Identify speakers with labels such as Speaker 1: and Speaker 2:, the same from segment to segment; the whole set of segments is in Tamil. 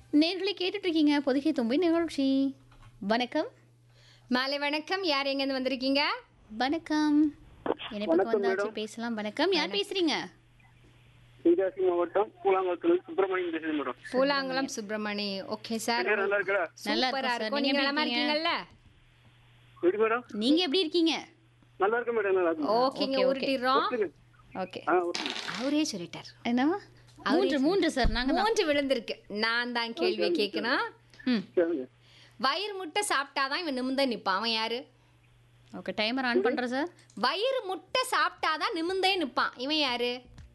Speaker 1: நேர்களை கேட்டுட்டு இருக்கீங்க பொதுகை தும்பி நிகழ்ச்சி வணக்கம்
Speaker 2: மாலை வணக்கம் யார் எங்கேருந்து வந்திருக்கீங்க
Speaker 1: வணக்கம் இணைப்புக்கு வந்தாச்சு பேசலாம் வணக்கம் யார் பேசுறீங்க
Speaker 3: தென்காசி மாவட்டம் பூலாங்குளத்துல சுப்பிரமணியம் பேசுறேன் madam
Speaker 2: Poolankulam Subramani okay sir
Speaker 3: பேர் நல்லா இருக்கா
Speaker 1: நல்லா
Speaker 2: சூப்பரா
Speaker 1: இருக்கும் சார்
Speaker 2: இருக்கும்
Speaker 1: நீங்க
Speaker 2: நீங்க
Speaker 1: எப்படி
Speaker 2: நலமா
Speaker 1: இருக்கீங்க
Speaker 2: இருக்கீங்கல்ல
Speaker 3: எப்படி மேடம்
Speaker 1: நீங்க எப்படி இருக்கீங்க
Speaker 3: நல்லா இருக்க மேடம் நல்லா இருக்கும்
Speaker 2: ஓகேங்க
Speaker 1: okay.
Speaker 2: உருட்டிடுறோம்
Speaker 1: ஓகே
Speaker 3: ஆ ஓகே
Speaker 2: அவரே சொல்லிட்டார்
Speaker 1: என்ன மூன்று மூன்று சார் நாங்க தான்
Speaker 2: மூன்று விழுந்திருக்கு நான் தான் கேள்வி கேட்கணும்
Speaker 1: ம்
Speaker 3: சரிங்க
Speaker 2: வயிறு முட்டை சாப்பிட்டாதான் இவன் நிமிந்த நிப்பான் அவன் யாரு
Speaker 1: ஓகே டைமர் ஆன் பண்றேன் சார்
Speaker 2: வயிறு முட்டை சாப்பிட்டாதான் நிமிந்தே நிப்பான் இவன் யாரு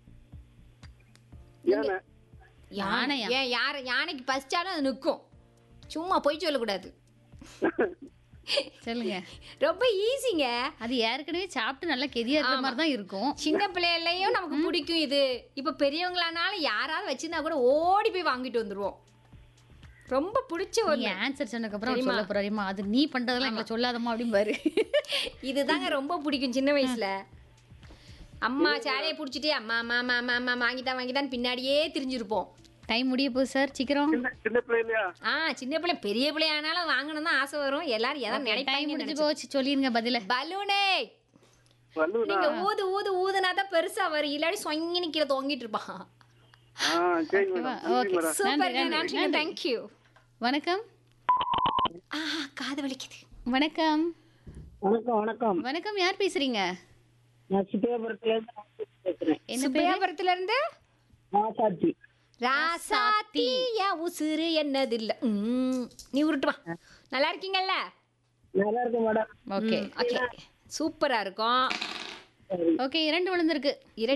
Speaker 3: ஏன்னா
Speaker 1: யானையா?
Speaker 2: ஏன் யாரு யானைக்கு பசிச்சாலும் அது நிற்கும் சும்மா பொய் சொல்லக்கூடாது
Speaker 1: சொல்லுங்க
Speaker 2: ரொம்ப ஈஸிங்க
Speaker 1: அது ஏற்கனவே சாப்பிட்டு நல்லா கெதியா இருக்கிற மாதிரி தான் இருக்கும்
Speaker 2: சின்ன பிள்ளைகளையும் நமக்கு பிடிக்கும் இது இப்ப பெரியவங்களானாலும் யாராவது வச்சிருந்தா கூட ஓடி போய் வாங்கிட்டு வந்துருவோம் ரொம்ப பிடிச்ச ஒரு
Speaker 1: நீ ஆன்சர் சொன்னதுக்கு அப்புறம் அவர் சொல்ல போறாருமா அது நீ பண்றதெல்லாம் எங்களை சொல்லாதமா அப்படின்னு பாரு
Speaker 2: இதுதாங்க ரொம்ப பிடிக்கும் சின்ன வயசுல அம்மா சேலையை பிடிச்சிட்டு அம்மா அம்மா அம்மா அம்மா அம்மா வாங்கிதான் வாங்கிதான் பின்னாடியே திரிஞ்சிருப்போம்
Speaker 1: டைம் முடிய போகுது சார் சீக்கிரம்
Speaker 3: சின்ன சின்ன பிள்ளை இல்லையா
Speaker 2: ஆ சின்ன பிள்ளை பெரிய பிள்ளை ஆனாலும் வாங்கணும் தான் ஆசை வரும் எல்லாரும் எதாவது
Speaker 1: டைம்
Speaker 2: நினைப்பாங்க
Speaker 1: முடிஞ்சு போச்சு சொல்லிருங்க பதில
Speaker 2: பலூனே
Speaker 3: வல்லுவனா
Speaker 2: நீங்க ஊது ஊது ஊதுனா தான் பெருசா வரும் இல்லாட்டி சொங்கி கீழே தொங்கிட்டு இருப்பான்
Speaker 3: ஆ சரி மேடம்
Speaker 1: ஓகே
Speaker 2: சூப்பர்
Speaker 1: நன்றி,
Speaker 2: நன்றி
Speaker 1: நன்றி.
Speaker 2: தேங்க்யூ
Speaker 1: வணக்கம்
Speaker 2: ஆ காது வலிக்குது
Speaker 1: வணக்கம்
Speaker 4: வணக்கம் வணக்கம்
Speaker 1: வணக்கம் யார் பேசுறீங்க
Speaker 4: நான் சித்தியாபுரத்துல இருந்து ராசாத்தி பேசுறேன்
Speaker 1: என்ன பேரு
Speaker 2: சுப்பையாபுரத்துல இருந்து
Speaker 4: ராசாத்தி
Speaker 2: ராசாத்தி என் உசுறு என்னது இல்ல ம், நீ உருட்டுமா நல்லா இருக்கீங்கல்ல
Speaker 4: நல்லா இருக்கு மேடம்
Speaker 1: ஓகே
Speaker 2: ஓகே சூப்பரா இருக்கும்
Speaker 1: ஓகே இரண்டு விழுந்திருக்கு